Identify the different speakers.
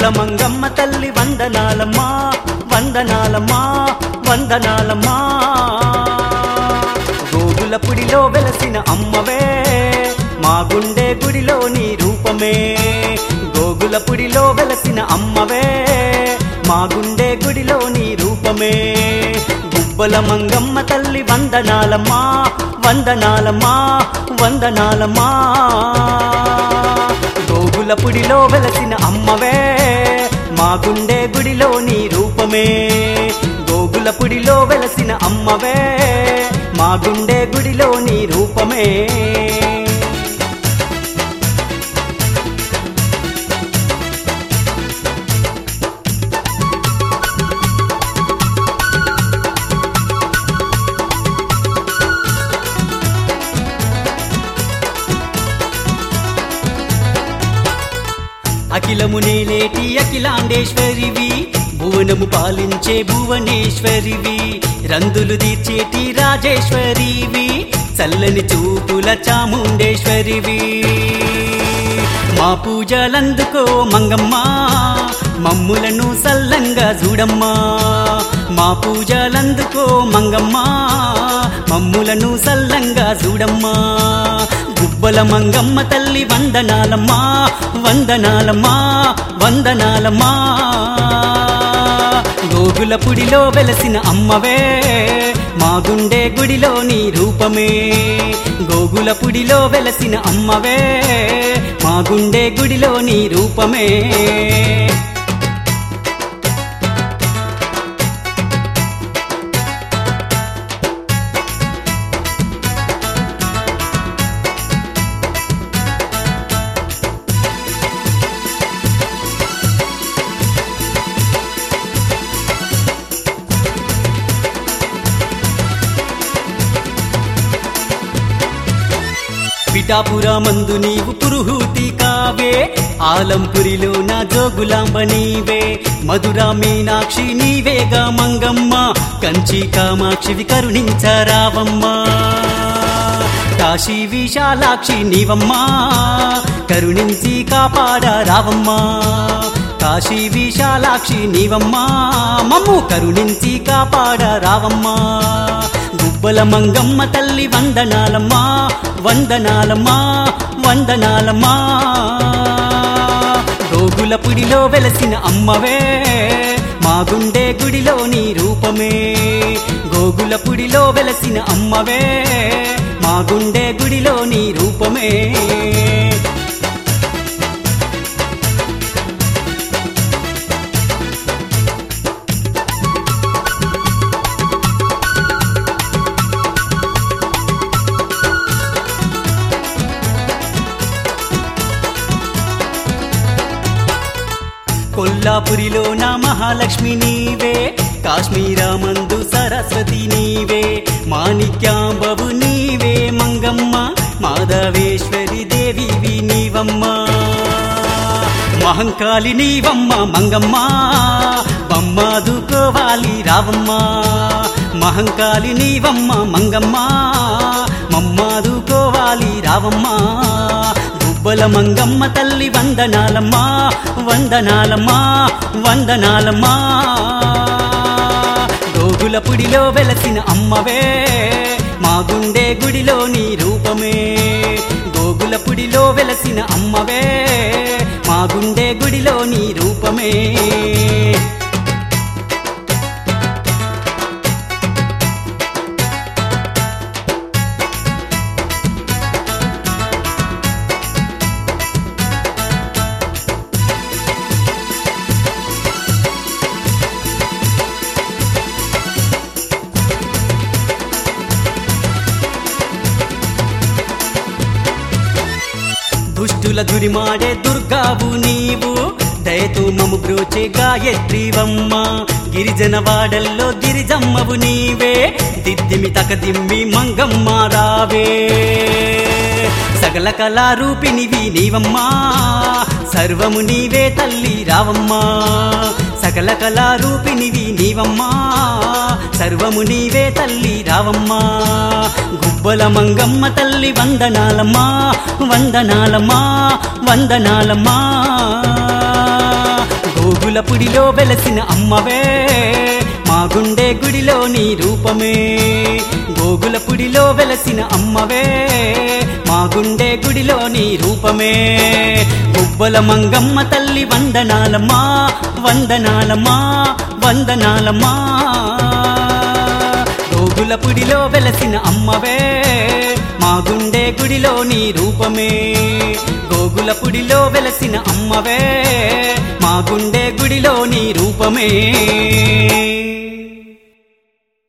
Speaker 1: గుబ్బల మంగమ్మ తల్లి వందనాలమ్మా వందనాలమ్మా వందనాలమ్మా గోగుల పుడిలో వెలసిన అమ్మవే మా గుండె గుడిలో నీ రూపమే గోగుల పుడిలో వెలసిన అమ్మవే మా గుండె గుడిలో నీ రూపమే గుబ్బల మంగమ్మ తల్లి వందనాలమ్మా వందనాలమ్మా వందనాలమ్మా గోగుల పుడిలో వెలసిన అమ్మవే మా గుండె గుడిలో నీ రూపమే గోగుల పుడిలో వెలసిన అమ్మవే మా గుండె గుడిలో నీ రూపమే అఖిలము నేలేటి అఖిలాండేశ్వరివి భువనము పాలించే భువనేశ్వరివి రందులు తీర్చేటి రాజేశ్వరివి చల్లని చూపుల చాముండేశ్వరివి మా పూజలందుకో మంగమ్మ మమ్ములను సల్లంగా చూడమ్మా మా పూజలందుకో మంగమ్మ మమ్ములను సల్లంగా చూడమ్మా గుబ్బల మంగమ్మ తల్లి వందనాలమ్మా వందనాలమ్మా వందనాలమ్మా గోగుల పుడిలో వెలసిన అమ్మవే మా గుండె గుడిలో నీ రూపమే గోగుల పుడిలో వెలసిన అమ్మవే మా గుండె గుడిలో నీ రూపమే పిఠాపురమందు నీవు పురుహూతి కావే ఆలంపురిలో నా జోగులాంబ నీవే మధుర మీనాక్షి నీవేగా మంగమ్మ కంచి కామాక్షివి కరుణించరావమ్మా కాశీ విశాలాక్షి నీవమ్మా కరుణించి కాపాడ రావమ్మా కాశీ విశాలాక్షి నీవమ్మా మమ్ము కరుణించి కాపాడ రావమ్మా గుబ్బల మంగమ్మ తల్లి వందనాలమ్మా వందనాలమ్మా వందనాలమ్మా గోగుల పుడిలో వెలసిన అమ్మవే మా గుండె గుడిలో నీ రూపమే గోగుల పుడిలో వెలసిన అమ్మవే మా గుండె గుడిలో నీ రూపమే కొల్లాపురిలో నా మహాలక్ష్మి నీవే కాశ్మీరామందు సరస్వతి నీవే మాణిక్యాంబవు నీవే మంగమ్మ మాధవేశ్వరి దేవివి నీవమ్మ మహంకాళి నీవమ్మ మంగమ్మ బమ్మాదుకోవాలి రావమ్మ మహంకాళి నీవమ్మ మంగమ్మ మమ్మాదుకోవాలి రావమ్మ గుబ్బల మంగమ్మ తల్లి వందనాలమ్మా వందనాలమ్మా వందనాలమ్మా గోగుల పుడిలో వెలసిన అమ్మవే మా గుండె గుడిలో నీ రూపమే గోగుల పుడిలో వెలసిన అమ్మవే మా గుండె గుడిలో నీ రూపమే దుష్టుల దురిమాడే దుర్గావు నీవు దయతో మము బ్రోచే గాయత్రివమ్మ గిరిజన వాడల్లో గిరిజమ్మవు నీవే దిద్దిమి తకదిమ్మి మంగమ్మ రావే సకల కళారూపినివి నీవమ్మా సర్వము నీవే తల్లి రావమ్మా సకల కళారూపినివి నీవమ్మా సర్వము నీవే తల్లి రావమ్మా గుబ్బల మంగమ్మ తల్లి వందనాలమ్మా వందనాలమ్మా వందనాలమ్మా గోగులపుడిలో వెలసిన అమ్మవే మా గుండె గుడిలో నీ రూపమే గోగులపుడిలో వెలసిన అమ్మవే మా గుండె గుడిలో నీ రూపమే గుబ్బల మంగమ్మ తల్లి వందనాలమ్మా వందనాలమ్మా వందనాలమ్మా గోగులపుడిలో వెలసిన అమ్మవే మా గుండె గుడిలో నీ రూపమే గోగులపుడిలో వెలసిన అమ్మవే మా గుండె గుడిలో నీ రూపమే